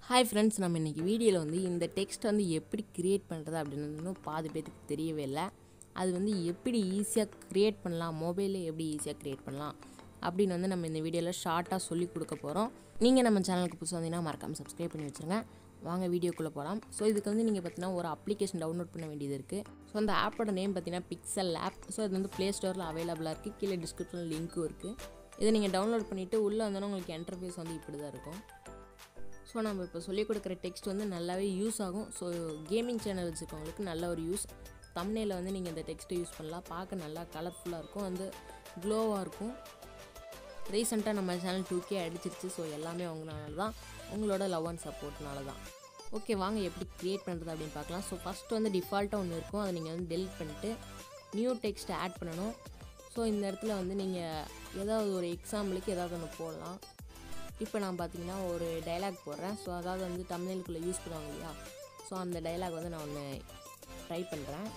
hi friends நம்ம இன்றைக்கி வீடியோவில் வந்து இந்த டெக்ஸ்ட் வந்து எப்படி க்ரியேட் பண்ணுறது அப்படின்னு இன்னும் பாதி பேத்துக்கு தெரியவே இல்லை அது வந்து எப்படி ஈஸியாக க்ரியேட் பண்ணலாம் மொபைலில் எப்படி ஈஸியாக க்ரியேட் பண்ணலாம் அப்படின்னு வந்து நம்ம இந்த வீடியோவில் ஷார்ட்டாக சொல்லி கொடுக்க போகிறோம் நீங்கள் நம்ம சேனலுக்கு புதுசாக வந்தீங்கன்னா மறக்காமல் சப்ஸ்கிரைப் பண்ணி வச்சுருங்க வாங்க வீடியோக்குள்ளே போகலாம் ஸோ இதுக்கு வந்து நீங்கள் பார்த்தீங்கன்னா ஒரு அப்ளிகேஷன் டவுன்லோட் பண்ண வேண்டியது இருக்குது ஸோ அந்த ஆப்போட நேம் பார்த்தீங்கன்னா பிக்சல் ஆப் ஸோ இது வந்து ப்ளே ஸ்டோரில் அவைலபிளாக இருக்குது கீழே டிஸ்கிரிப்ஷனில் லிங்க்கும் இருக்குது இதை நீங்கள் டவுன்லோட் பண்ணிவிட்டு உள்ளே வந்தோன்னா உங்களுக்கு என்டர்ஃபேஸ் வந்து இப்படி தான் இருக்கும் ஸோ நம்ம இப்போ சொல்லிக் கொடுக்குற டெக்ஸ்ட் வந்து நல்லாவே யூஸ் ஆகும் ஸோ கேமிங் சேனல் வச்சுருக்கவங்களுக்கு நல்ல ஒரு யூஸ் தம்னேல வந்து நீங்கள் இந்த டெக்ஸ்ட்டை யூஸ் பண்ணலாம் பார்க்க நல்லா கலர்ஃபுல்லாக இருக்கும் வந்து க்ளோவாக இருக்கும் ரீசெண்டாக நம்ம சேனல் டூ கே அடிச்சிருச்சு ஸோ எல்லாமே அவங்களால தான் உங்களோட லவ் அண்ட் சப்போர்ட்னால தான் ஓகே வாங்க எப்படி க்ரியேட் பண்ணுறது அப்படின்னு பார்க்கலாம் ஸோ ஃபஸ்ட்டு வந்து டிஃபால்ட்டாக ஒன்று இருக்கும் அதை நீங்கள் வந்து டெலிட் பண்ணிட்டு நியூ டெக்ஸ்ட் ஆட் பண்ணணும் ஸோ இந்த இடத்துல வந்து நீங்கள் ஏதாவது ஒரு எக்ஸாம்பிளுக்கு ஏதாவது ஒன்று போடலாம் இப்போ நான் பார்த்தீங்கன்னா ஒரு டைலாக் போடுறேன் ஸோ அதாவது வந்து தமிழுக்குள்ளே யூஸ் பண்ணுவாங்க இல்லையா ஸோ அந்த டைலாக் வந்து நான் ஒன்று ட்ரை பண்ணுறேன்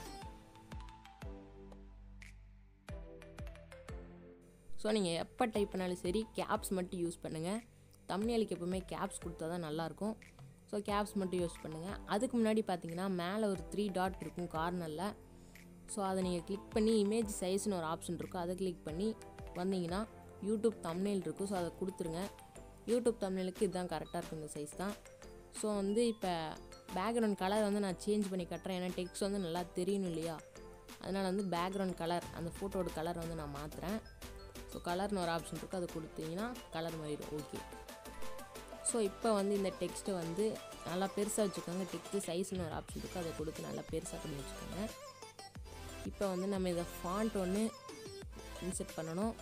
ஸோ நீங்கள் எப்போ டைப் பண்ணாலும் சரி கேப்ஸ் மட்டும் யூஸ் பண்ணுங்கள் தமிழுக்கு எப்போவுமே கேப்ஸ் கொடுத்தா தான் நல்லாயிருக்கும் ஸோ கேப்ஸ் மட்டும் யூஸ் பண்ணுங்கள் அதுக்கு முன்னாடி பார்த்தீங்கன்னா மேலே ஒரு த்ரீ டாட் இருக்கும் கார்னரில் ஸோ அதை நீங்கள் கிளிக் பண்ணி இமேஜ் சைஸ்னு ஒரு ஆப்ஷன் இருக்கும் அதை கிளிக் பண்ணி வந்தீங்கன்னா யூடியூப் தம்னேல் இருக்கும் ஸோ அதை கொடுத்துருங்க யூடியூப் தமிழுக்கு இதுதான் கரெக்டாக இருக்கும் இந்த சைஸ் தான் ஸோ வந்து இப்போ பேக்ரவுண்ட் கலர் வந்து நான் சேஞ்ச் பண்ணி கட்டுறேன் ஏன்னா டெக்ஸ்ட் வந்து நல்லா தெரியணும் இல்லையா அதனால் வந்து பேக்ரவுண்ட் கலர் அந்த ஃபோட்டோட கலர் வந்து நான் மாற்றுறேன் ஸோ கலர்னு ஒரு ஆப்ஷன் இருக்குது அதை கொடுத்தீங்கன்னா கலர் மாறிடும் ஓகே ஸோ இப்போ வந்து இந்த டெக்ஸ்ட்டை வந்து நல்லா பெருசாக வச்சுக்கோங்க டெக்ஸ்ட்டு சைஸ்னு ஒரு ஆப்ஷன் இருக்குது அதை கொடுத்து நல்லா பெருசாக பண்ணி வச்சுக்கோங்க இப்போ வந்து நம்ம இதை ஃபாண்ட் ஒன்று இன்செர்ட் பண்ணணும்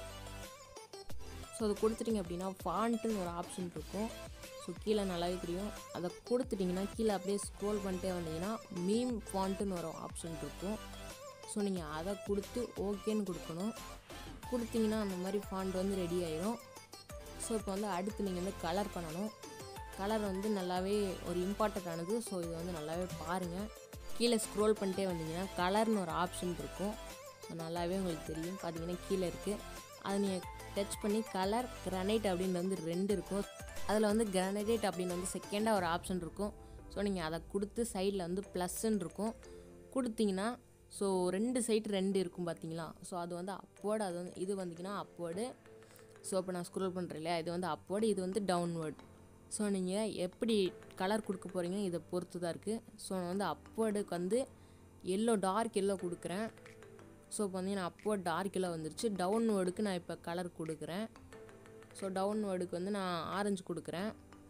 ஸோ அதை கொடுத்துட்டிங்க அப்படின்னா ஃபாண்ட்டுன்னு ஒரு ஆப்ஷன் இருக்கும் ஸோ கீழே நல்லாவே தெரியும் அதை கொடுத்துட்டிங்கன்னா கீழே அப்படியே ஸ்க்ரோல் பண்ணிட்டே வந்தீங்கன்னா மீம் ஃபாண்ட்டுன்னு ஒரு ஆப்ஷன் இருக்கும் ஸோ நீங்கள் அதை கொடுத்து ஓகேன்னு கொடுக்கணும் கொடுத்தீங்கன்னா அந்த மாதிரி ஃபாண்ட் வந்து ரெடி ஆயிரும் ஸோ இப்போ வந்து அடுத்து நீங்கள் வந்து கலர் பண்ணணும் கலர் வந்து நல்லாவே ஒரு இம்பார்ட்டண்ட்டானது ஸோ இது வந்து நல்லாவே பாருங்கள் கீழே ஸ்க்ரோல் பண்ணிட்டே வந்தீங்கன்னா கலர்னு ஒரு ஆப்ஷன் இருக்கும் ஸோ நல்லாவே உங்களுக்கு தெரியும் பார்த்தீங்கன்னா கீழே இருக்குது அதை நீங்கள் டச் பண்ணி கலர் கிரானைட் அப்படின்னு வந்து ரெண்டு இருக்கும் அதில் வந்து கிரானைட் அப்படின்னு வந்து செகண்டாக ஒரு ஆப்ஷன் இருக்கும் ஸோ நீங்கள் அதை கொடுத்து சைடில் வந்து ப்ளஸ்ன்னு இருக்கும் கொடுத்தீங்கன்னா ஸோ ரெண்டு சைடு ரெண்டு இருக்கும் பார்த்தீங்களா ஸோ அது வந்து அப்வேர்டு அது வந்து இது வந்தீங்கன்னா அப்வேர்டு ஸோ இப்போ நான் ஸ்க்ரோல் பண்ணுறேன் இல்லையா இது வந்து அப்வேர்டு இது வந்து டவுன்வேர்டு ஸோ நீங்கள் எப்படி கலர் கொடுக்க போகிறீங்க இதை பொறுத்து தான் இருக்குது ஸோ நான் வந்து அப்வேர்டுக்கு வந்து எல்லோ டார்க் எல்லோ கொடுக்குறேன் ஸோ இப்போ வந்து நான் அப்வர்ட் டார்க் எல்லோ வந்துருச்சு டவுன் வேர்டுக்கு நான் இப்போ கலர் கொடுக்குறேன் ஸோ டவுன் வேர்டுக்கு வந்து நான் ஆரஞ்சு கொடுக்குறேன்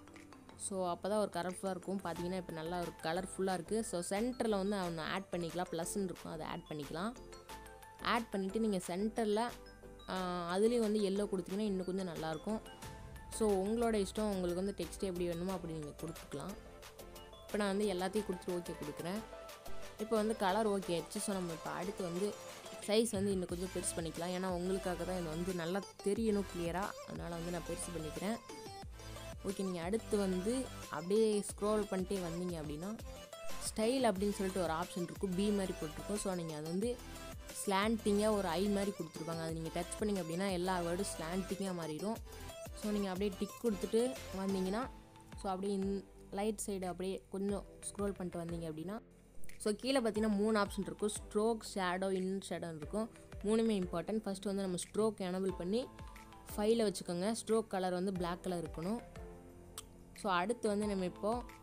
ஸோ அப்போ தான் ஒரு கலர்ஃபுல்லாக இருக்கும் பார்த்தீங்கன்னா இப்போ நல்லா ஒரு கலர்ஃபுல்லாக இருக்குது ஸோ சென்டரில் வந்து ஒன்று ஆட் பண்ணிக்கலாம் ப்ளஸ்ன்னு இருக்கும் அதை ஆட் பண்ணிக்கலாம் ஆட் பண்ணிவிட்டு நீங்கள் சென்டரில் அதுலேயும் வந்து எல்லோ கொடுத்தீங்கன்னா இன்னும் கொஞ்சம் நல்லாயிருக்கும் ஸோ உங்களோட இஷ்டம் உங்களுக்கு வந்து டெக்ஸ்ட் எப்படி வேணுமோ அப்படி நீங்கள் கொடுத்துக்கலாம் இப்போ நான் வந்து எல்லாத்தையும் கொடுத்துட்டு ஓகே கொடுக்குறேன் இப்போ வந்து கலர் ஓகே ஆயிடுச்சு ஸோ நம்ம இப்போ அடுத்து வந்து சைஸ் வந்து இன்னும் கொஞ்சம் பெருசு பண்ணிக்கலாம் ஏன்னா உங்களுக்காக தான் இது வந்து நல்லா தெரியணும் கிளியராக அதனால் வந்து நான் பெருசு பண்ணிக்கிறேன் ஓகே நீங்கள் அடுத்து வந்து அப்படியே ஸ்க்ரோல் பண்ணிட்டே வந்தீங்க அப்படின்னா ஸ்டைல் அப்படின்னு சொல்லிட்டு ஒரு ஆப்ஷன் இருக்கும் பி மாதிரி போட்டிருக்கோம் ஸோ நீங்கள் அது வந்து ஸ்லாண்டிங்காக ஒரு ஐ மாதிரி கொடுத்துருப்பாங்க அதை நீங்கள் டச் பண்ணிங்க அப்படின்னா எல்லா வேர்டும் ஸ்லாண்டிங்காக மாறிடும் ஸோ நீங்கள் அப்படியே டிக் கொடுத்துட்டு வந்தீங்கன்னா ஸோ அப்படியே இன் லைட் சைடு அப்படியே கொஞ்சம் ஸ்க்ரோல் பண்ணிட்டு வந்தீங்க அப்படின்னா ஸோ கீழே பார்த்தீங்கன்னா மூணு ஆப்ஷன் இருக்கும் ஸ்ட்ரோக் ஷேடோ இன் ஷேடோன்னு இருக்கும் மூணுமே இம்பார்ட்டன்ட் ஃபஸ்ட்டு வந்து நம்ம ஸ்ட்ரோக் எனபிள் பண்ணி ஃபைலை வச்சுக்கோங்க ஸ்ட்ரோக் கலர் வந்து பிளாக் கலர் இருக்கணும் ஸோ அடுத்து வந்து நம்ம இப்போது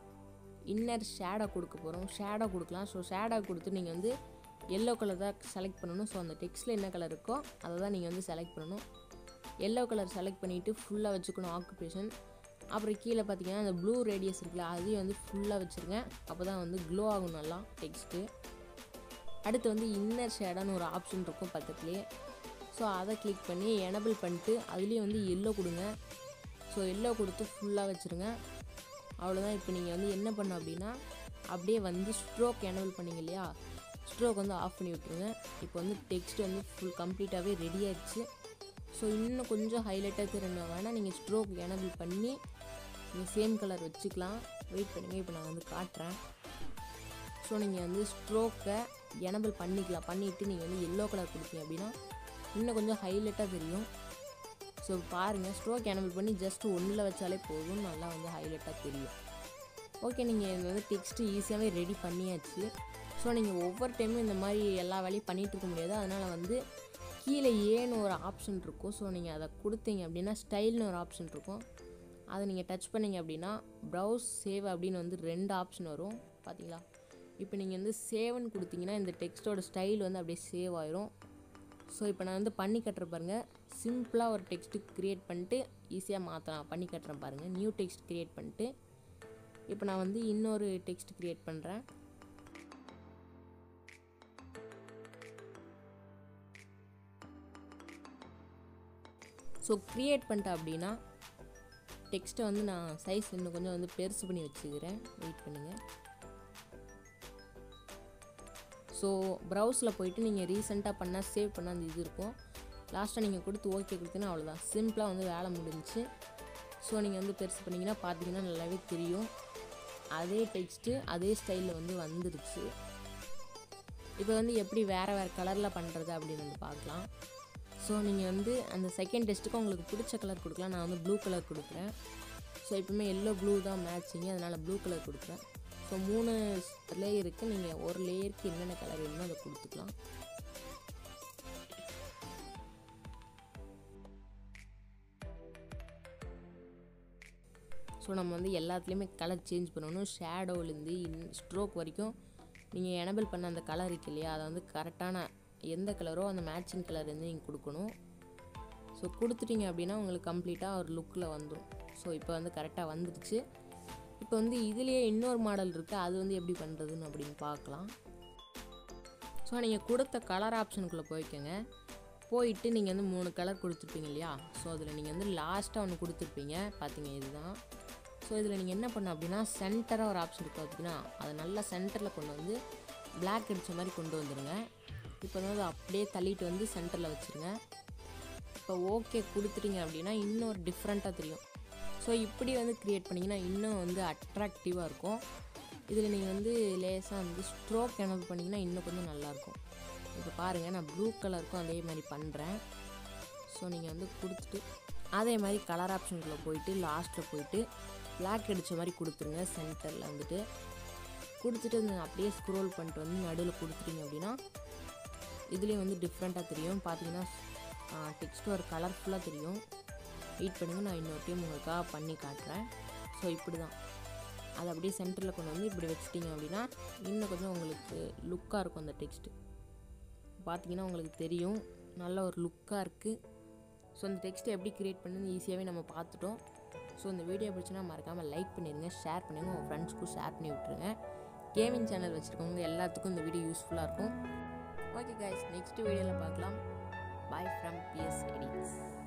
இன்னர் ஷேடோ கொடுக்க போகிறோம் ஷேடோ கொடுக்கலாம் ஸோ ஷேடோ கொடுத்து நீங்கள் வந்து எல்லோ கலர் தான் செலக்ட் பண்ணணும் ஸோ அந்த டெக்ஸ்ட்டில் என்ன கலர் இருக்கோ அதை தான் நீங்கள் வந்து செலக்ட் பண்ணணும் எல்லோ கலர் செலக்ட் பண்ணிவிட்டு ஃபுல்லாக வச்சுக்கணும் ஆக்குபேஷன் அப்புறம் கீழே பார்த்தீங்கன்னா அந்த ப்ளூ ரேடியஸ் இருக்குல்ல அதையும் வந்து ஃபுல்லாக வச்சுருங்க அப்போ தான் வந்து க்ளோ ஆகும் நல்லா டெக்ஸ்ட்டு அடுத்து வந்து இன்னர் ஷேடான்னு ஒரு ஆப்ஷன் இருக்கும் பக்கத்துலேயே ஸோ அதை கிளிக் பண்ணி எனபிள் பண்ணிட்டு அதுலேயும் வந்து எல்லோ கொடுங்க ஸோ எல்லோ கொடுத்து ஃபுல்லாக வச்சுருங்க அவ்வளோதான் இப்போ நீங்கள் வந்து என்ன பண்ண அப்படின்னா அப்படியே வந்து ஸ்ட்ரோக் எனபிள் பண்ணிங்க இல்லையா ஸ்ட்ரோக் வந்து ஆஃப் பண்ணி விட்ருங்க இப்போ வந்து டெக்ஸ்ட் வந்து ஃபுல் கம்ப்ளீட்டாகவே ரெடி ஆயிடுச்சு ஸோ இன்னும் கொஞ்சம் ஹைலைட்டாக தெரியணும் வேணால் நீங்கள் ஸ்ட்ரோக் எனபிள் பண்ணி நீங்கள் சேம் கலர் வச்சுக்கலாம் வெயிட் பண்ணுங்கள் இப்போ நான் வந்து காட்டுறேன் ஸோ நீங்கள் வந்து ஸ்ட்ரோக்கை எனபிள் பண்ணிக்கலாம் பண்ணிவிட்டு நீங்கள் வந்து எல்லோ கலர் கொடுத்தீங்க அப்படின்னா இன்னும் கொஞ்சம் ஹைலைட்டாக தெரியும் ஸோ பாருங்கள் ஸ்ட்ரோக் எனபிள் பண்ணி ஜஸ்ட் ஒன்றில் வச்சாலே போதும் நல்லா வந்து ஹைலைட்டாக தெரியும் ஓகே நீங்கள் இது வந்து டெக்ஸ்ட்டு ஈஸியாகவே ரெடி பண்ணியாச்சு ஸோ நீங்கள் ஒவ்வொரு டைமும் இந்த மாதிரி எல்லா வேலையும் பண்ணிகிட்டு இருக்க முடியாது அதனால் வந்து கீழே ஏன்னு ஒரு ஆப்ஷன் இருக்கும் ஸோ நீங்கள் அதை கொடுத்தீங்க அப்படின்னா ஸ்டைல்னு ஒரு ஆப்ஷன் இருக்கும் அதை நீங்கள் டச் பண்ணீங்க அப்படின்னா ப்ரௌஸ் சேவ் அப்படின்னு வந்து ரெண்டு ஆப்ஷன் வரும் பார்த்தீங்களா இப்போ நீங்கள் வந்து சேவ்னு கொடுத்தீங்கன்னா இந்த டெக்ஸ்ட்டோட ஸ்டைல் வந்து அப்படியே சேவ் ஆயிரும் ஸோ இப்போ நான் வந்து பண்ணி கட்டுற பாருங்கள் சிம்பிளாக ஒரு டெக்ஸ்ட்டு க்ரியேட் பண்ணிட்டு ஈஸியாக மாற்றலாம் பண்ணி கட்டுறேன் பாருங்கள் நியூ டெக்ஸ்ட் க்ரியேட் பண்ணிட்டு இப்போ நான் வந்து இன்னொரு டெக்ஸ்ட் க்ரியேட் பண்ணுறேன் ஸோ க்ரியேட் பண்ணிட்டேன் அப்படின்னா டெக்ஸ்ட்டை வந்து நான் சைஸ் இன்னும் கொஞ்சம் வந்து பெருசு பண்ணி வச்சுக்கிறேன் வெயிட் பண்ணுங்கள் ஸோ ப்ரௌஸில் போயிட்டு நீங்கள் ரீசெண்டாக பண்ணால் சேவ் பண்ண அந்த இது இருக்கும் லாஸ்ட்டாக நீங்கள் கொடுத்து ஓகே கொடுத்தீங்கன்னா அவ்வளோதான் சிம்பிளாக வந்து வேலை முடிஞ்சுச்சு ஸோ நீங்கள் வந்து பெருசு பண்ணிங்கன்னா பார்த்தீங்கன்னா நல்லாவே தெரியும் அதே டெக்ஸ்ட்டு அதே ஸ்டைலில் வந்து வந்துருச்சு இப்போ வந்து எப்படி வேறு வேறு கலரில் பண்ணுறது அப்படின்னு வந்து பார்க்கலாம் ஸோ நீங்கள் வந்து அந்த செகண்ட் டெஸ்ட்டுக்கு உங்களுக்கு பிடிச்ச கலர் கொடுக்கலாம் நான் வந்து ப்ளூ கலர் கொடுக்குறேன் ஸோ எப்பவுமே எல்லோ ப்ளூ தான் மேட்சிங்க அதனால் ப்ளூ கலர் கொடுக்குறேன் ஸோ மூணு லேயருக்கு நீங்கள் ஒரு லேயருக்கு என்னென்ன கலர் வேணுமோ அதை கொடுத்துக்கலாம் ஸோ நம்ம வந்து எல்லாத்துலேயுமே கலர் சேஞ்ச் பண்ணணும் ஷேடோலேருந்து இன் ஸ்ட்ரோக் வரைக்கும் நீங்கள் எனபிள் பண்ண அந்த கலர் இருக்கு இல்லையா அதை வந்து கரெக்டான எந்த கலரோ அந்த மேட்சிங் கலர் வந்து நீங்கள் கொடுக்கணும் ஸோ கொடுத்துட்டீங்க அப்படின்னா உங்களுக்கு கம்ப்ளீட்டாக ஒரு லுக்கில் வந்துடும் ஸோ இப்போ வந்து கரெக்டாக வந்துடுச்சு இப்போ வந்து இதுலேயே இன்னொரு மாடல் இருக்குது அது வந்து எப்படி பண்ணுறதுன்னு அப்படின்னு பார்க்கலாம் ஸோ நீங்கள் கொடுத்த கலர் ஆப்ஷனுக்குள்ளே போய்க்கோங்க போயிட்டு நீங்கள் வந்து மூணு கலர் கொடுத்துருப்பீங்க இல்லையா ஸோ அதில் நீங்கள் வந்து லாஸ்ட்டாக ஒன்று கொடுத்துருப்பீங்க பார்த்தீங்க இதுதான் ஸோ இதில் நீங்கள் என்ன பண்ணணும் அப்படின்னா சென்டராக ஒரு ஆப்ஷன் இருக்குது பார்த்தீங்கன்னா அதை நல்லா சென்டரில் கொண்டு வந்து பிளாக் அடித்த மாதிரி கொண்டு வந்துடுங்க இப்போ வந்து அதை அப்படியே தள்ளிட்டு வந்து சென்டரில் வச்சுருங்க இப்போ ஓகே கொடுத்துட்டீங்க அப்படின்னா இன்னும் ஒரு டிஃப்ரெண்ட்டாக தெரியும் ஸோ இப்படி வந்து க்ரியேட் பண்ணிங்கன்னா இன்னும் வந்து அட்ராக்டிவாக இருக்கும் இதில் நீங்கள் வந்து லேசாக வந்து ஸ்ட்ரோக் எனபிள் பண்ணிங்கன்னா இன்னும் கொஞ்சம் நல்லாயிருக்கும் இப்போ பாருங்கள் நான் ப்ளூ கலருக்கும் அதே மாதிரி பண்ணுறேன் ஸோ நீங்கள் வந்து கொடுத்துட்டு அதே மாதிரி கலர் ஆப்ஷனுக்குள்ளே போயிட்டு லாஸ்ட்டில் போயிட்டு பிளாக் அடித்த மாதிரி கொடுத்துருங்க சென்டரில் வந்துட்டு கொடுத்துட்டு இந்த அப்படியே ஸ்க்ரோல் பண்ணிட்டு வந்து நடுவில் கொடுத்துட்டீங்க அப்படின்னா இதுலேயும் வந்து டிஃப்ரெண்ட்டாக தெரியும் பார்த்தீங்கன்னா டெக்ஸ்ட் ஒரு கலர்ஃபுல்லாக தெரியும் வெயிட் பண்ணுங்க நான் இன்னொரு டைம் உங்களுக்காக பண்ணி காட்டுறேன் ஸோ இப்படி தான் அதை அப்படியே சென்டரில் கொண்டு வந்து இப்படி வச்சிட்டிங்க அப்படின்னா இன்னும் கொஞ்சம் உங்களுக்கு லுக்காக இருக்கும் அந்த டெக்ஸ்ட்டு பார்த்தீங்கன்னா உங்களுக்கு தெரியும் நல்ல ஒரு லுக்காக இருக்குது ஸோ அந்த டெக்ஸ்ட்டை எப்படி க்ரியேட் பண்ணுன்னு ஈஸியாகவே நம்ம பார்த்துட்டோம் ஸோ இந்த வீடியோ பிடிச்சினா மறக்காமல் லைக் பண்ணிடுங்க ஷேர் பண்ணுங்கள் உங்கள் ஃப்ரெண்ட்ஸ்க்கும் ஷேர் பண்ணி விட்ருங்க கேமிங் சேனல் வச்சுருக்கவங்க எல்லாத்துக்கும் இந்த வீடியோ யூஸ்ஃபுல்லாக இருக்கும் ஓகே கைஸ் நெக்ஸ்ட் வீடியோவில் பார்க்கலாம் பாய் ஃப்ரம் பிஎஸ் எடிட்ஸ்